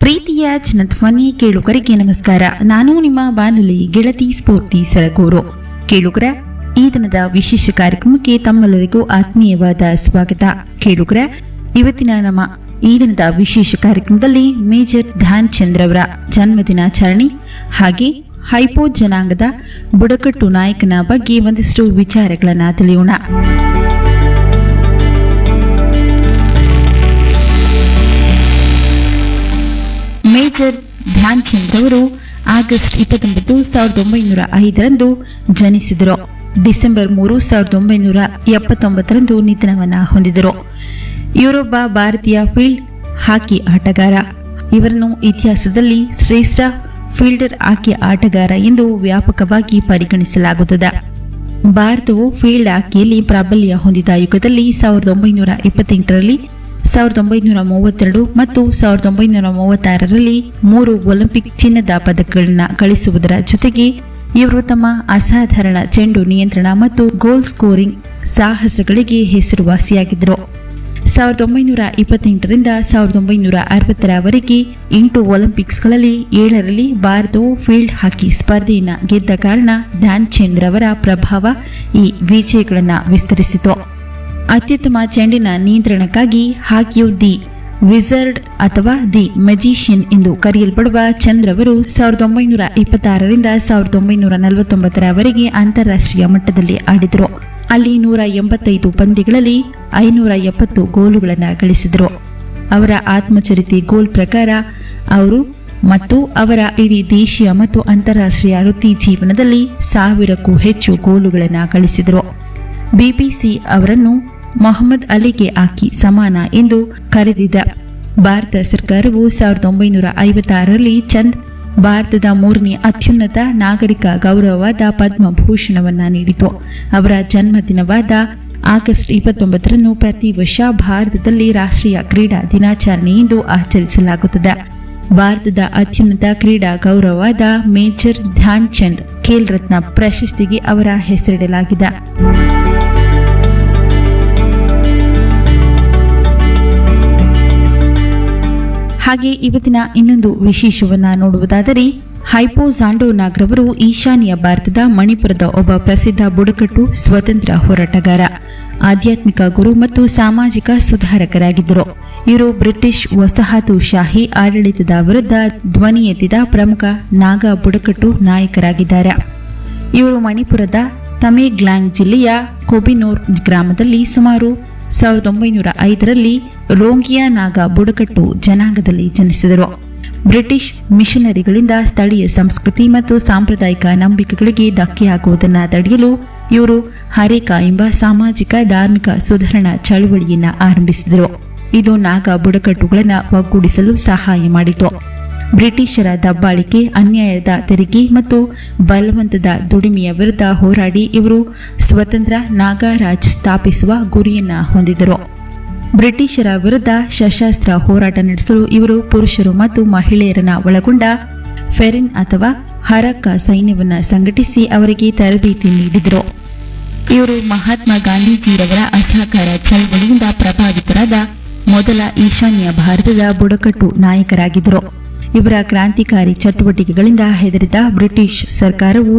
ಪ್ರೀತಿಯ ಜನಧ್ವನಿ ಕೇಳುಗರಿಗೆ ನಮಸ್ಕಾರ ನಾನು ನಿಮ್ಮ ಬಾನುಲಿ ಗೆಳತಿ ಸ್ಫೂರ್ತಿ ಸರಗೂರು ಕೇಳುಗರ ಈ ದಿನದ ವಿಶೇಷ ಕಾರ್ಯಕ್ರಮಕ್ಕೆ ತಮ್ಮೆಲ್ಲರಿಗೂ ಆತ್ಮೀಯವಾದ ಸ್ವಾಗತ ಕೇಳುಗರ ಇವತ್ತಿನ ನಮ್ಮ ಈ ದಿನದ ವಿಶೇಷ ಕಾರ್ಯಕ್ರಮದಲ್ಲಿ ಮೇಜರ್ ಧ್ಯಾನ್ ಚಂದ್ರ ಅವರ ಜನ್ಮದಿನಾಚರಣೆ ಹಾಗೆ ಹೈಪೋ ಜನಾಂಗದ ಬುಡಕಟ್ಟು ನಾಯಕನ ಬಗ್ಗೆ ಒಂದಿಷ್ಟು ವಿಚಾರಗಳನ್ನ ತಿಳಿಯೋಣ ಮೇಜರ್ ಧ್ಯಾನ್ ಚಂದ್ ಅವರು ಆಗಸ್ಟ್ ಇಪ್ಪತ್ತೊಂಬತ್ತು ಸಾವಿರದ ಒಂಬೈನೂರ ಐದರಂದು ಜನಿಸಿದರು ಡಿಸೆಂಬರ್ ಮೂರು ಸಾವಿರದ ಒಂಬೈನೂರ ಎಪ್ಪತ್ತೊಂಬತ್ತರಂದು ನಿಧನವನ್ನ ಹೊಂದಿದರು ಇವರೊಬ್ಬ ಭಾರತೀಯ ಫೀಲ್ಡ್ ಹಾಕಿ ಆಟಗಾರ ಇವರನ್ನು ಇತಿಹಾಸದಲ್ಲಿ ಶ್ರೇಷ್ಠ ಫೀಲ್ಡರ್ ಹಾಕಿ ಆಟಗಾರ ಎಂದು ವ್ಯಾಪಕವಾಗಿ ಪರಿಗಣಿಸಲಾಗುತ್ತದೆ ಭಾರತವು ಫೀಲ್ಡ್ ಹಾಕಿಯಲ್ಲಿ ಪ್ರಾಬಲ್ಯ ಹೊಂದಿದ ಯುಗದಲ್ಲಿ ಸಾವಿರದ ಒಂಬೈನೂರ ಇಪ್ಪತ್ತೆಂಟರಲ್ಲಿ ಸಾವಿರದ ಒಂಬೈನೂರ ಮೂವತ್ತೆರಡು ಮತ್ತು ಸಾವಿರದ ಒಂಬೈನೂರ ಮೂವತ್ತಾರರಲ್ಲಿ ಮೂರು ಒಲಿಂಪಿಕ್ ಚಿನ್ನದ ಪದಕಗಳನ್ನು ಗಳಿಸುವುದರ ಜೊತೆಗೆ ಇವರು ತಮ್ಮ ಅಸಾಧಾರಣ ಚೆಂಡು ನಿಯಂತ್ರಣ ಮತ್ತು ಗೋಲ್ ಸ್ಕೋರಿಂಗ್ ಸಾಹಸಗಳಿಗೆ ಹೆಸರುವಾಸಿಯಾಗಿದ್ದರು ಸಾವಿರದ ಒಂಬೈನೂರ ಇಪ್ಪತ್ತೆಂಟರಿಂದ ಸಾವಿರದ ಒಂಬೈನೂರ ಅರವತ್ತರವರೆಗೆ ಎಂಟು ಒಲಿಂಪಿಕ್ಸ್ಗಳಲ್ಲಿ ಏಳರಲ್ಲಿ ಭಾರತವು ಫೀಲ್ಡ್ ಹಾಕಿ ಸ್ಪರ್ಧೆಯನ್ನು ಗೆದ್ದ ಕಾರಣ ಧ್ಯಾನ್ ಚಂದ್ರ ಅವರ ಪ್ರಭಾವ ಈ ವಿಜಯಗಳನ್ನು ವಿಸ್ತರಿಸಿತು ಅತ್ಯುತ್ತಮ ಚೆಂಡಿನ ನಿಯಂತ್ರಣಕ್ಕಾಗಿ ಹಾಕಿಯು ದಿ ವಿಸರ್ಡ್ ಅಥವಾ ದಿ ಮೆಜಿಷಿಯನ್ ಎಂದು ಕರೆಯಲ್ಪಡುವ ಚಂದ್ರವರು ಸಾವಿರದ ಒಂಬೈನೂರ ಇಪ್ಪತ್ತಾರರಿಂದ ಸಾವಿರದ ಒಂಬೈನೂರ ನಲವತ್ತೊಂಬತ್ತರವರೆಗೆ ಅಂತಾರಾಷ್ಟ್ರೀಯ ಮಟ್ಟದಲ್ಲಿ ಆಡಿದರು ಅಲ್ಲಿ ನೂರ ಎಂಬತ್ತೈದು ಪಂದ್ಯಗಳಲ್ಲಿ ಐನೂರ ಎಪ್ಪತ್ತು ಗೋಲುಗಳನ್ನು ಗಳಿಸಿದರು ಅವರ ಆತ್ಮಚರಿತೆ ಗೋಲ್ ಪ್ರಕಾರ ಅವರು ಮತ್ತು ಅವರ ಇಡೀ ದೇಶೀಯ ಮತ್ತು ಅಂತಾರಾಷ್ಟ್ರೀಯ ವೃತ್ತಿ ಜೀವನದಲ್ಲಿ ಸಾವಿರಕ್ಕೂ ಹೆಚ್ಚು ಗೋಲುಗಳನ್ನು ಗಳಿಸಿದರು ಬಿಬಿಸಿ ಅವರನ್ನು ಮೊಹಮ್ಮದ್ ಅಲಿಗೆ ಹಾಕಿ ಸಮಾನ ಎಂದು ಕರೆದಿದ್ದ ಭಾರತ ಸರ್ಕಾರವು ಸಾವಿರದ ಒಂಬೈನೂರ ಐವತ್ತಾರರಲ್ಲಿ ಚಂದ್ ಭಾರತದ ಮೂರನೇ ಅತ್ಯುನ್ನತ ನಾಗರಿಕ ಗೌರವವಾದ ಪದ್ಮಭೂಷಣವನ್ನ ನೀಡಿತು ಅವರ ಜನ್ಮದಿನವಾದ ಆಗಸ್ಟ್ ಇಪ್ಪತ್ತೊಂಬತ್ತರನ್ನು ಪ್ರತಿ ವರ್ಷ ಭಾರತದಲ್ಲಿ ರಾಷ್ಟ್ರೀಯ ಕ್ರೀಡಾ ದಿನಾಚರಣೆ ಎಂದು ಆಚರಿಸಲಾಗುತ್ತದೆ ಭಾರತದ ಅತ್ಯುನ್ನತ ಕ್ರೀಡಾ ಗೌರವವಾದ ಮೇಜರ್ ಧ್ಯಾನ್ ಚಂದ್ ಖೇಲ್ ರತ್ನ ಪ್ರಶಸ್ತಿಗೆ ಅವರ ಹೆಸರಿಡಲಾಗಿದೆ ಹಾಗೆ ಇವತ್ತಿನ ಇನ್ನೊಂದು ವಿಶೇಷವನ್ನ ನೋಡುವುದಾದರೆ ಹೈಪೋ ಝಾಂಡೋ ನಾಗ್ರವರು ಈಶಾನ್ಯ ಭಾರತದ ಮಣಿಪುರದ ಒಬ್ಬ ಪ್ರಸಿದ್ಧ ಬುಡಕಟ್ಟು ಸ್ವತಂತ್ರ ಹೋರಾಟಗಾರ ಆಧ್ಯಾತ್ಮಿಕ ಗುರು ಮತ್ತು ಸಾಮಾಜಿಕ ಸುಧಾರಕರಾಗಿದ್ದರು ಇವರು ಬ್ರಿಟಿಷ್ ವಸಾಹತುಶಾಹಿ ಆಡಳಿತದ ವಿರುದ್ಧ ಧ್ವನಿ ಎತ್ತಿದ ಪ್ರಮುಖ ನಾಗಾ ಬುಡಕಟ್ಟು ನಾಯಕರಾಗಿದ್ದಾರೆ ಇವರು ಮಣಿಪುರದ ತಮೇಗ್ಲಾಂಗ್ ಜಿಲ್ಲೆಯ ಕೊಬಿನೋರ್ ಗ್ರಾಮದಲ್ಲಿ ಸುಮಾರು ಸಾವಿರದ ಒಂಬೈನೂರ ಐದರಲ್ಲಿ ರೋಂಗಿಯಾ ನಾಗ ಬುಡಕಟ್ಟು ಜನಾಂಗದಲ್ಲಿ ಜನಿಸಿದರು ಬ್ರಿಟಿಷ್ ಮಿಷನರಿಗಳಿಂದ ಸ್ಥಳೀಯ ಸಂಸ್ಕೃತಿ ಮತ್ತು ಸಾಂಪ್ರದಾಯಿಕ ನಂಬಿಕೆಗಳಿಗೆ ಧಕ್ಕೆಯಾಗುವುದನ್ನು ತಡೆಯಲು ಇವರು ಹರೇಕ ಎಂಬ ಸಾಮಾಜಿಕ ಧಾರ್ಮಿಕ ಸುಧಾರಣಾ ಚಳುವಳಿಯನ್ನು ಆರಂಭಿಸಿದರು ಇದು ನಾಗ ಬುಡಕಟ್ಟುಗಳನ್ನು ಒಗ್ಗೂಡಿಸಲು ಸಹಾಯ ಮಾಡಿತು ಬ್ರಿಟಿಷರ ದಬ್ಬಾಳಿಕೆ ಅನ್ಯಾಯದ ತೆರಿಗೆ ಮತ್ತು ಬಲವಂತದ ದುಡಿಮೆಯ ವಿರುದ್ಧ ಹೋರಾಡಿ ಇವರು ಸ್ವತಂತ್ರ ನಾಗಾರಾಜ್ ಸ್ಥಾಪಿಸುವ ಗುರಿಯನ್ನ ಹೊಂದಿದರು ಬ್ರಿಟಿಷರ ವಿರುದ್ಧ ಸಶಸ್ತ್ರ ಹೋರಾಟ ನಡೆಸಲು ಇವರು ಪುರುಷರು ಮತ್ತು ಮಹಿಳೆಯರನ್ನ ಒಳಗೊಂಡ ಫೆರಿನ್ ಅಥವಾ ಹರಕ್ಕ ಸೈನ್ಯವನ್ನ ಸಂಘಟಿಸಿ ಅವರಿಗೆ ತರಬೇತಿ ನೀಡಿದರು ಇವರು ಮಹಾತ್ಮ ಗಾಂಧೀಜಿರವರ ಅಸಹಕಾರ ಚಳವಳಿಯಿಂದ ಪ್ರಭಾವಿತರಾದ ಮೊದಲ ಈಶಾನ್ಯ ಭಾರತದ ಬುಡಕಟ್ಟು ನಾಯಕರಾಗಿದ್ದರು ಇವರ ಕ್ರಾಂತಿಕಾರಿ ಚಟುವಟಿಕೆಗಳಿಂದ ಹೆದರಿದ ಬ್ರಿಟಿಷ್ ಸರ್ಕಾರವು